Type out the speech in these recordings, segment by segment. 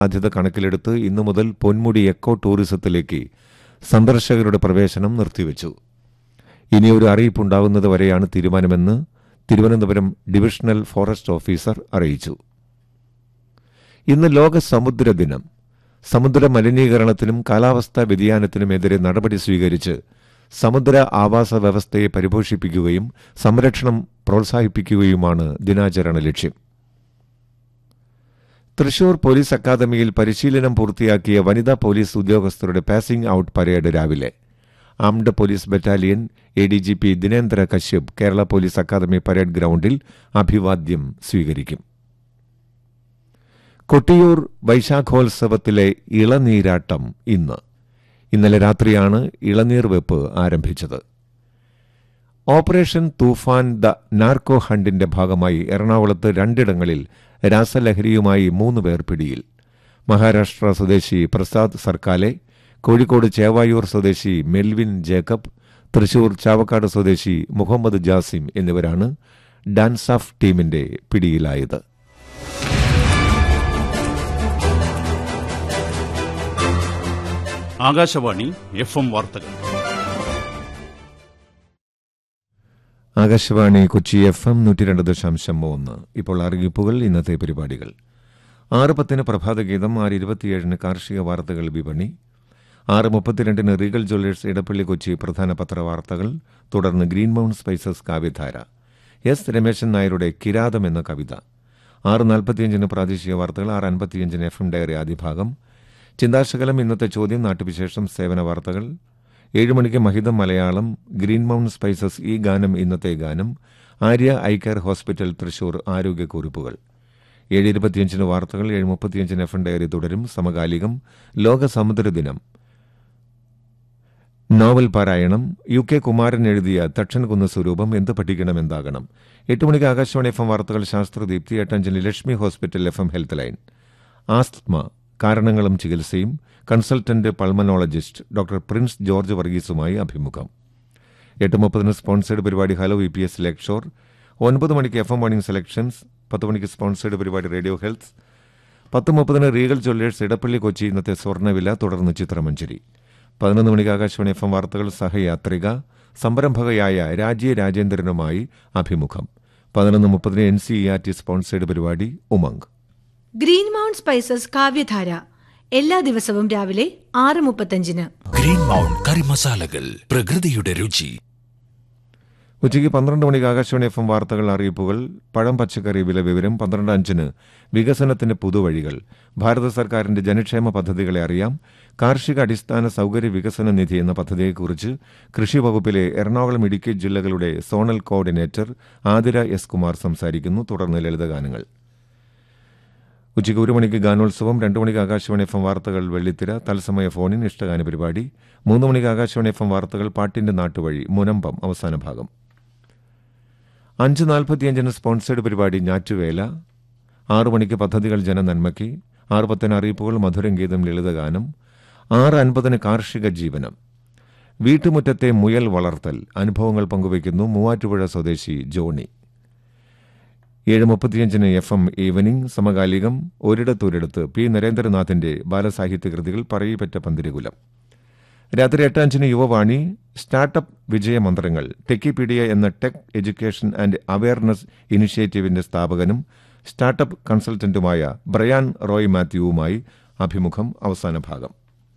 സാധ്യത കണക്കിലെടുത്ത് ഇന്നു മുതൽ പൊന്മുടി എക്കോ ടൂറിസത്തിലേക്ക് സന്ദർശകരുടെ പ്രവേശനം നിർത്തിവച്ചു ഇനിയൊരു അറിയിപ്പുണ്ടാകുന്നത് വരെയാണ് തീരുമാനമെന്ന് തിരുവനന്തപുരം ഡിവിഷണൽ ഫോറസ്റ്റ് ഓഫീസർ അറിയിച്ചു ഇന്ന് ലോക സമുദ്ര ദിനം സമുദ്ര മലിനീകരണത്തിനും കാലാവസ്ഥാ വ്യതിയാനത്തിനുമെതിരെ നടപടി സ്വീകരിച്ച് സമുദ്ര ആവാസ വ്യവസ്ഥയെ പരിപോഷിപ്പിക്കുകയും സംരക്ഷണം പ്രോത്സാഹിപ്പിക്കുകയുമാണ് ദിനാചരണ ലക്ഷ്യം തൃശൂർ പോലീസ് അക്കാദമിയിൽ പരിശീലനം പൂർത്തിയാക്കിയ വനിതാ പോലീസ് ഉദ്യോഗസ്ഥരുടെ പാസിംഗ് ഔട്ട് പരേഡ് രാവിലെ armed police battalion A D G P Dinendra Kashyap Kerala police academy parade ഗ്രൌണ്ടിൽ അഭിവാദ്യം സ്വീകരിക്കും കൊട്ടിയൂർ വൈശാഖോത്സവത്തിലെ ഇളനീരാട്ടം ഇന്ന് ഇന്നലെ രാത്രിയാണ് ഇളനീർ വെപ്പ് ആരംഭിച്ചത് ഓപ്പറേഷൻ തൂഫാൻ ദ നാർക്കോ ഹണ്ടിന്റെ ഭാഗമായി എറണാകുളത്ത് രണ്ടിടങ്ങളിൽ രാസലഹരിയുമായി മൂന്ന് പേർ പിടിയിൽ മഹാരാഷ്ട്ര സ്വദേശി പ്രസാദ് സർക്കാലെ കോഴിക്കോട് ചേവായൂർ സ്വദേശി മെൽവിൻ ജേക്കബ് തൃശൂർ ചാവക്കാട് സ്വദേശി മുഹമ്മദ് ജാസിം എന്നിവരാണ് ഡാൻസ് ഓഫ് ടീമിന്റെ പിടിയിലായത് ആകാശവാണി എഫ് എം വാർത്തകൾ ആകാശവാണി കൊച്ചി എഫ് എം നൂറ്റി രണ്ട് ദശാംശം മൂന്ന് ഇപ്പോൾ അറിയിപ്പുകൾ ഇന്നത്തെ പരിപാടികൾ ആറ് പത്തിന് പ്രഭാതഗീതം ആറ് ഇരുപത്തിയേഴിന് കാർഷിക വാർത്തകൾ വിപണി ആറ് മുപ്പത്തിരണ്ടിന് റീഗൽ ജ്വല്ലേഴ്സ് ഇടപ്പള്ളി കൊച്ചി പ്രധാന പത്രവാർത്തകൾ തുടർന്ന് ഗ്രീൻ മൗണ്ട് സ്പൈസസ് കാവ്യധാര എസ് രമേശൻ നായരുടെ കിരാതം എന്ന കവിത ആറ് നാൽപ്പത്തിയഞ്ചിന് പ്രാദേശിക വാർത്തകൾ ആറ് അൻപത്തിയഞ്ചിന് എഫ് എം ഡയറി ആദ്യഭാഗം ചിന്താശകലം ഇന്നത്തെ ചോദ്യം നാട്ടുവിശേഷം സേവന വാർത്തകൾ ഏഴ് മണിക്ക് മഹിതം മലയാളം ഗ്രീൻ മൗണ്ട് സ്പൈസസ് ഈ ഗാനം ഇന്നത്തെ ഗാനം Arya I care hospital Thrissur ആരോഗ്യക്കുറിപ്പുകൾ ഏഴ് ഇരുപത്തിയഞ്ചിന് വാർത്തകൾ ഏഴ് മുപ്പത്തിയഞ്ചിന് എഫ് എൻ ഡയറി തുടരും സമകാലികം ലോക സമുദ്ര ദിനം നോവൽ പാരായണം യു കെ കുമാരൻ എഴുതിയ തക്ഷൻ കുന്ന സ്വരൂപം എന്ത് പഠിക്കണം എന്താകണം എട്ട് മണിക്ക് ആകാശവാണി എഫ് എം വാർത്തകൾ ശാസ്ത്രദീപ്തി എട്ടഞ്ചിന് Lakshmi hospital F M health line asthma കാരണങ്ങളും ചികിത്സയും consultant pulmonologist doctor Prince George വർഗീസുമായി അഭിമുഖം എട്ട് മുപ്പതിന് സ്പോൺസേഡ് പരിപാടി hello V P S Lakeshore ഒൻപത് മണിക്ക് എഫ് എം മോർണിംഗ് സെലക്ഷൻസ് പത്ത് മണിക്ക് സ്പോൺസേഡ് പരിപാടി റേഡിയോ ഹെൽത്ത് പത്ത് മുപ്പതിന് റീഗൽ ജ്വല്ലേഴ്സ് ഇടപ്പള്ളി കൊച്ചി ഇന്നത്തെ സ്വർണ്ണവില തുടർന്ന് ചിത്രമഞ്ചേരി പതിനൊന്ന് മണിക്ക് ആകാശവാണി എഫ് എം വാർത്തകൾ സഹയാത്രിക സംരംഭകയായ രാജ്യ രാജേന്ദ്രനുമായി അഭിമുഖം പതിനൊന്ന് മുപ്പതിന് N C E R T sponsored പരിപാടി ഉമംഗ് ഗ്രീൻ മൗണ്ട് സ്പൈസസ് കാവ്യധാര എല്ലാ ദിവസവും രാവിലെ ആറ് മുപ്പത്തഞ്ചിന് ഗ്രീൻ മൗണ്ട് കറി മസാലകൾ പ്രകൃതിയുടെ രുചി ഉച്ചയ്ക്ക് പന്ത്രണ്ട് മണിക്ക് ആകാശവാണി എഫ് എം വാർത്തകൾ അറിയിപ്പുകൾ പഴം പച്ചക്കറി വില വിവരം പന്ത്രണ്ട് അഞ്ചിന് വികസനത്തിന്റെ പുതുവഴികൾ ഭാരത സർക്കാരിന്റെ ജനക്ഷേമ പദ്ധതികളെ അറിയാം കാർഷിക അടിസ്ഥാന സൗകര്യ വികസന നിധി എന്ന പദ്ധതിയെക്കുറിച്ച് കൃഷി വകുപ്പിലെ എറണാകുളം ഇടുക്കി ജില്ലകളുടെ zonal coordinator Athira S Kumar സംസാരിക്കുന്നു തുടർന്ന് ലളിതഗാനങ്ങൾ ഉച്ചയ്ക്ക് ഒരു മണിക്ക് ഗാനോത്സവം രണ്ടു മണിക്ക് ആകാശവാണി എഫ് എം വാർത്തകൾ വെള്ളിത്തിര തത്സമയ ഫോണിൻ ഇഷ്ടഗാന പരിപാടി മൂന്ന് മണിക്ക് ആകാശവാണി എഫ് എം വാർത്തകൾ പാട്ടിന്റെ നാട്ടുവഴി മുനമ്പം അവസാന ഭാഗം അഞ്ച് നാൽപ്പത്തിയഞ്ചിന് സ്പോൺസേഡ് പരിപാടി ഞാറ്റുവേല ആറു മണിക്ക് പദ്ധതികൾ ജനനന്മയ്ക്ക് ആറ് പത്തിന് അറിയിപ്പുകൾ മധുരം ഗീതം ലളിതഗാനം ആറ് അൻപതിന് കാർഷിക ജീവനം വീട്ടുമുറ്റത്തെ മുയൽ വളർത്തൽ അനുഭവങ്ങൾ പങ്കുവയ്ക്കുന്നു മൂവാറ്റുപുഴ സ്വദേശി ജോണി ഏഴ് മുപ്പത്തിയഞ്ചിന് എഫ് എം ഈവനിംഗ് സമകാലികം ഒരിടത്തൊരിടത്ത് പി നരേന്ദ്രനാഥിന്റെ ബാലസാഹിത്യ കൃതികൾ പറയിപ്പറ്റ പന്തിരികുലം രാത്രി എട്ടഞ്ചിന് യുവവാണി സ്റ്റാർട്ടപ്പ് വിജയമന്ത്രങ്ങൾ ടെക്കിപീഡിയ എന്ന ടെക് എഡ്യൂക്കേഷൻ ആൻഡ് അവയർനെസ് ഇനിഷ്യേറ്റീവിന്റെ സ്ഥാപകനും സ്റ്റാർട്ടപ്പ് കൺസൾട്ടന്റുമായ ബ്രയാൻ റോയ് മാത്യുവുമായി അഭിമുഖം അവസാന ഭാഗം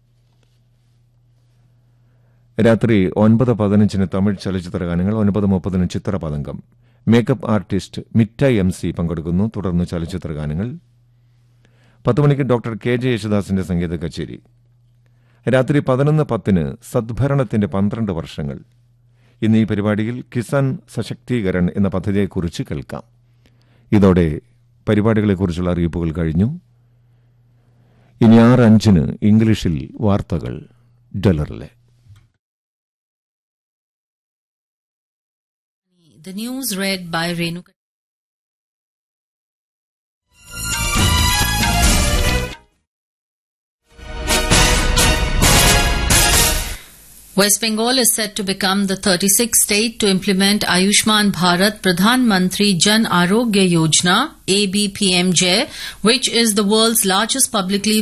രാത്രി ഒൻപത് പതിനഞ്ചിന് തമിഴ് ചലച്ചിത്ര ഗാനങ്ങൾ ഒൻപത് മുപ്പതിന് ചിത്രപതംഗം makeup artist Mitta M C പങ്കെടുക്കുന്നു തുടർന്ന് ചലച്ചിത്ര ഗാനങ്ങൾ പത്ത് മണിക്ക് ഡോക്ടർ കെ ജെ യേശുദാസിന്റെ സംഗീത കച്ചേരി രാത്രി പതിനൊന്ന് പത്തിന് സദ്ഭരണത്തിന്റെ പന്ത്രണ്ട് വർഷങ്ങൾ ഇന്ന് ഈ പരിപാടിയിൽ കിസാൻ സശക്തീകരൺ എന്ന പദ്ധതിയെക്കുറിച്ച് കേൾക്കാം ഇതോടെ പരിപാടികളെക്കുറിച്ചുള്ള അറിയിപ്പുകൾ കഴിഞ്ഞു ഇനി ആറ് അഞ്ചിന് ഇംഗ്ലീഷിൽ വാർത്തകൾ ഡലറിലെ The news read by Renuka. West Bengal is set to become the 36th state to implement Ayushman Bharat Pradhan Mantri Jan Arogya Yojana ABPMJ, which is the world's largest publicly